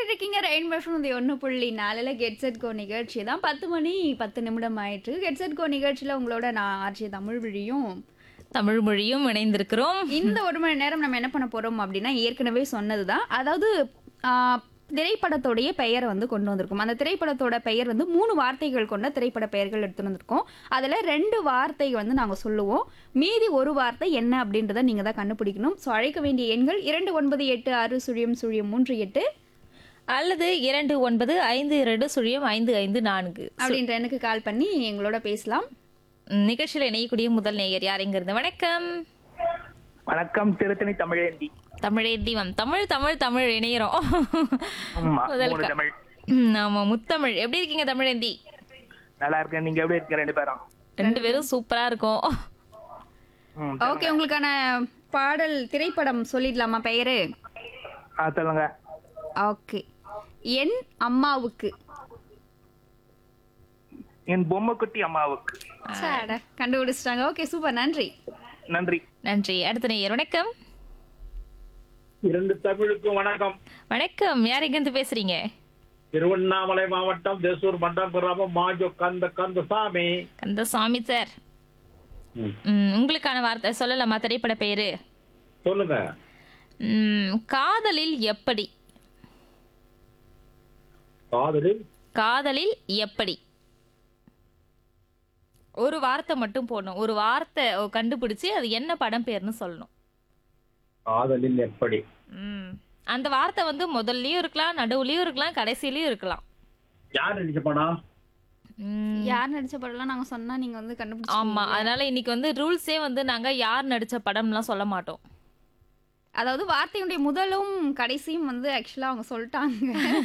கேட்டுட்டு இருக்கீங்க ரெயின் பஃபன் ஒன்று புள்ளி நாலில் கெட் செட் கோ நிகழ்ச்சி தான் பத்து மணி பத்து நிமிடம் ஆயிட்டு கெட் செட் கோ நிகழ்ச்சியில் உங்களோட நான் ஆர்ஜி தமிழ் வழியும் தமிழ் மொழியும் இணைந்திருக்கிறோம் இந்த ஒரு மணி நேரம் நம்ம என்ன பண்ண போறோம் அப்படின்னா ஏற்கனவே சொன்னது தான் அதாவது ஆ, திரைப்படத்தோடைய பெயரை வந்து கொண்டு வந்திருக்கோம் அந்த திரைப்படத்தோட பெயர் வந்து மூணு வார்த்தைகள் கொண்ட திரைப்பட பெயர்கள் எடுத்துட்டு வந்திருக்கோம் அதில் ரெண்டு வார்த்தை வந்து நாங்கள் சொல்லுவோம் மீதி ஒரு வார்த்தை என்ன அப்படின்றத நீங்கள் தான் கண்டுபிடிக்கணும் ஸோ அழைக்க வேண்டிய எண்கள் இரண்டு ஒன்பது எட்டு ஆறு சுழியம் சுழியம் மூன்று எட்டு அல்லது இரண்டு ஒன்பது ஐந்து இரண்டு சுழியம் ஐந்து ஐந்து நான்கு அப்படின்ற எனக்கு கால் பண்ணி எங்களோட பேசலாம் ம், நிகழ்ச்சியில் இணையக்கூடிய முதல் நேயர் யாருங்கிறது வணக்கம் வணக்கம் திருத்தணி தமிழேந்தி தமிழே தீபம் தமிழ் தமிழ் தமிழ் இணையறோம் ஆமா முதல் மூணு க- தமிழ் ம், ஆமா முத்தமிழ் எப்படி இருக்கீங்க தமிழேந்தி நல்லா இருக்கேன் நீங்க எப்படி இருக்கீங்க ரெண்டு பேரும் ரெண்டு பேரும் சூப்பரா இருக்கும் ம், ஓகே உங்களுக்கான பாடல் திரைப்படம் சொல்லிடலாமா பெயரு ஆ சொல்லுங்க ஓகே என் அம்மாவுக்கு என் பொம்மைக்குட்டி அம்மாவுக்கு சாட கண்டுபிடிச்சிட்டாங்க ஓகே சூப்பர் நன்றி நன்றி நன்றி அடுத்த நேயர் வணக்கம் இரண்டு தமிழுக்கும் வணக்கம் வணக்கம் யார் எங்கிருந்து பேசுறீங்க திருவண்ணாமலை மாவட்டம் தேசூர் மண்டம் கிராமம் மாஜோ கந்த கந்தசாமி கந்தசாமி சார் ம், உங்களுக்கான வார்த்தை சொல்லலாமா திரைப்பட பெயரு சொல்லுங்க ம், காதலில் எப்படி காதலில் காதலில் எப்படி ஒரு வார்த்தை மட்டும் போடணும் ஒரு வார்த்தை கண்டுபிடிச்சு அது என்ன படம் பேர்னு சொல்லணும் காதலில் எப்படி ம். அந்த வார்த்தை வந்து முதல்லயும் இருக்கலாம் நடுவுலயும் இருக்கலாம் கடைசிலயும் இருக்கலாம் யார் நடிச்ச படம் ம், யார் நடிச்ச படம்லாம் நாங்க சொன்னா நீங்க வந்து கண்டுபிடிச்சு ஆமா அதனால இன்னைக்கு வந்து ரூல்ஸே வந்து நாங்க யார் நடிச்ச படம்லாம் சொல்ல மாட்டோம் அதாவது வார்த்தையுடைய முதலும் கடைசியும் வந்து ஆக்சுவலா அவங்க சொல்லிட்டாங்க